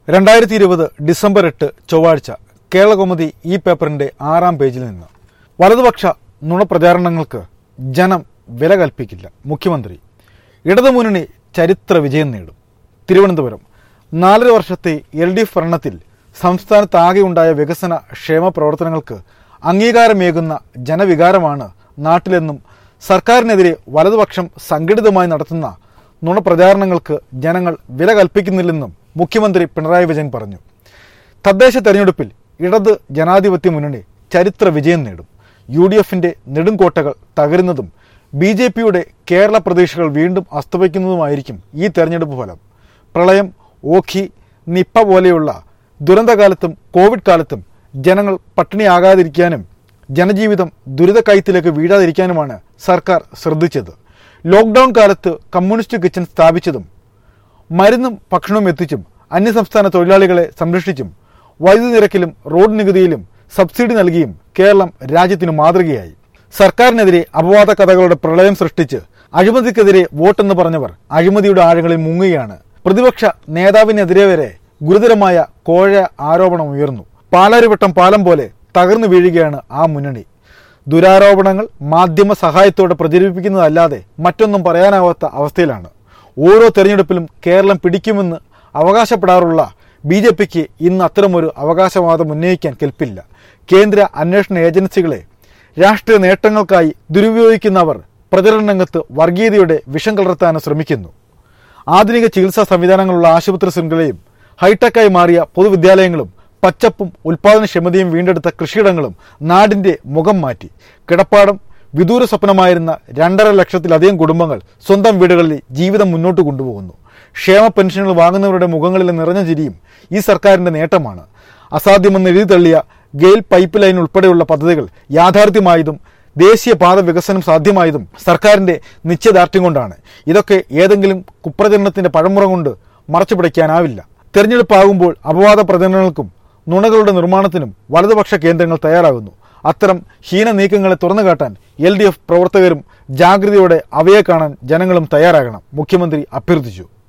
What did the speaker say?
രണ്ടായിരത്തി ഇരുപത് ഡിസംബർ എട്ട് ചൊവ്വാഴ്ച കേരളകൗമുദി ഈ പേപ്പറിന്റെ ആറാം പേജിൽ നിന്ന് വലതുപക്ഷ നുണപ്രചാരണങ്ങൾക്ക് ജനം വില കൽപ്പിക്കില്ല മുഖ്യമന്ത്രി ഇടതുമുന്നണി ചരിത്ര വിജയം നേടും തിരുവനന്തപുരം നാലര വർഷത്തെ എൽ ഡി എഫ് ഭരണത്തിൽ സംസ്ഥാനത്താകെ ഉണ്ടായ വികസന ക്ഷേമ പ്രവർത്തനങ്ങൾക്ക് അംഗീകാരമേകുന്ന ജനവികാരമാണ് നാട്ടിലെന്നും സർക്കാരിനെതിരെ വലതുപക്ഷം സംഘടിതമായി നടത്തുന്ന നുണപ്രചാരണങ്ങൾക്ക് ജനങ്ങൾ വില കൽപ്പിക്കുന്നില്ലെന്നും മുഖ്യമന്ത്രി പിണറായി വിജയൻ പറഞ്ഞു തദ്ദേശ തെരഞ്ഞെടുപ്പിൽ ഇടത് ജനാധിപത്യ മുന്നണി ചരിത്ര വിജയം നേടും യു ഡി എഫിന്റെ നെടുങ്കോട്ടകൾ തകരുന്നതും ബി ജെ പിയുടെ കേരള പ്രതീക്ഷകൾ വീണ്ടും അസ്തമിക്കുന്നതുമായിരിക്കും ഈ തെരഞ്ഞെടുപ്പ് ഫലം പ്രളയം ഓഖി നിപ്പ പോലെയുള്ള ദുരന്തകാലത്തും കോവിഡ് കാലത്തും ജനങ്ങൾ പട്ടിണിയാകാതിരിക്കാനും ജനജീവിതം ദുരിതക്കയത്തിലേക്ക് വീഴാതിരിക്കാനുമാണ് സർക്കാർ ശ്രദ്ധിച്ചത് ലോക്ക്ഡൌൺ കാലത്ത് കമ്മ്യൂണിസ്റ്റ് കിച്ചൺ സ്ഥാപിച്ചതും മരുന്നും ഭക്ഷണവും എത്തിച്ചും അന്യസംസ്ഥാന തൊഴിലാളികളെ സംരക്ഷിച്ചും വൈദ്യുതി നിരക്കിലും റോഡ് നികുതിയിലും സബ്സിഡി നൽകിയും കേരളം രാജ്യത്തിന് മാതൃകയായി സർക്കാരിനെതിരെ അപവാദ കഥകളുടെ പ്രളയം സൃഷ്ടിച്ച് അഴിമതിക്കെതിരെ വോട്ടെന്ന് പറഞ്ഞവർ അഴിമതിയുടെ ആഴങ്ങളിൽ മുങ്ങുകയാണ് പ്രതിപക്ഷ നേതാവിനെതിരെ വരെ ഗുരുതരമായ കോഴ ആരോപണം ഉയർന്നു പാലാരിവട്ടം പാലം പോലെ തകർന്നു വീഴുകയാണ് ആ മുന്നണി ദുരാരോപണങ്ങൾ മാധ്യമ സഹായത്തോടെ പ്രചരിപ്പിക്കുന്നതല്ലാതെ മറ്റൊന്നും പറയാനാവാത്ത അവസ്ഥയിലാണ് ഓരോ തെരഞ്ഞെടുപ്പിലും കേരളം പിടിക്കുമെന്ന് അവകാശപ്പെടാറുള്ള ബി ജെ പിക്ക് ഇന്ന് അത്തരമൊരു അവകാശവാദം ഉന്നയിക്കാൻ കെൽപ്പില്ല കേന്ദ്ര അന്വേഷണ ഏജൻസികളെ രാഷ്ട്രീയ നേട്ടങ്ങൾക്കായി ദുരുപയോഗിക്കുന്നവർ പ്രചരണ രംഗത്ത് വർഗീയതയുടെ വിഷം കലർത്താൻ ശ്രമിക്കുന്നു ആധുനിക ചികിത്സാ സംവിധാനങ്ങളുള്ള ആശുപത്രി ശൃംഖലയും ഹൈടെക്കായി മാറിയ പൊതുവിദ്യാലയങ്ങളും പച്ചപ്പും ഉൽപാദനക്ഷമതയും വീണ്ടെടുത്ത കൃഷിയിടങ്ങളും നാടിന്റെ മുഖം മാറ്റി കിടപ്പാടം വിദൂര സ്വപ്നമായിരുന്ന രണ്ടര ലക്ഷത്തിലധികം കുടുംബങ്ങൾ സ്വന്തം വീടുകളിൽ ജീവിതം മുന്നോട്ട് കൊണ്ടുപോകുന്നു ക്ഷേമ പെൻഷനുകൾ വാങ്ങുന്നവരുടെ മുഖങ്ങളിലെ നിറഞ്ഞ ചിരിയും ഈ സർക്കാരിന്റെ നേട്ടമാണ് അസാധ്യമെന്ന് എഴുതി തള്ളിയ ഗെയിൽ പൈപ്പ് ലൈൻ ഉൾപ്പെടെയുള്ള പദ്ധതികൾ യാഥാർത്ഥ്യമായതും ദേശീയപാത വികസനം സാധ്യമായതും സർക്കാരിന്റെ നിശ്ചയദാർഢ്യം കൊണ്ടാണ് ഇതൊക്കെ ഏതെങ്കിലും കുപ്രചരണത്തിന്റെ പഴമുറ കൊണ്ട് മറച്ചു പിടിക്കാനാവില്ല തെരഞ്ഞെടുപ്പാകുമ്പോൾ അപവാദ പ്രചരണങ്ങൾക്കും നുണകളുടെ നിർമ്മാണത്തിനും വലതുപക്ഷ കേന്ദ്രങ്ങൾ തയ്യാറാകുന്നു അത്തരം ഹീന നീക്കങ്ങളെ തുറന്നു കാട്ടാൻ എൽ ഡി എഫ് പ്രവർത്തകരും ജാഗ്രതയോടെ അവയെ കാണാൻ ജനങ്ങളും തയ്യാറാകണം മുഖ്യമന്ത്രി അഭ്യർത്ഥിച്ചു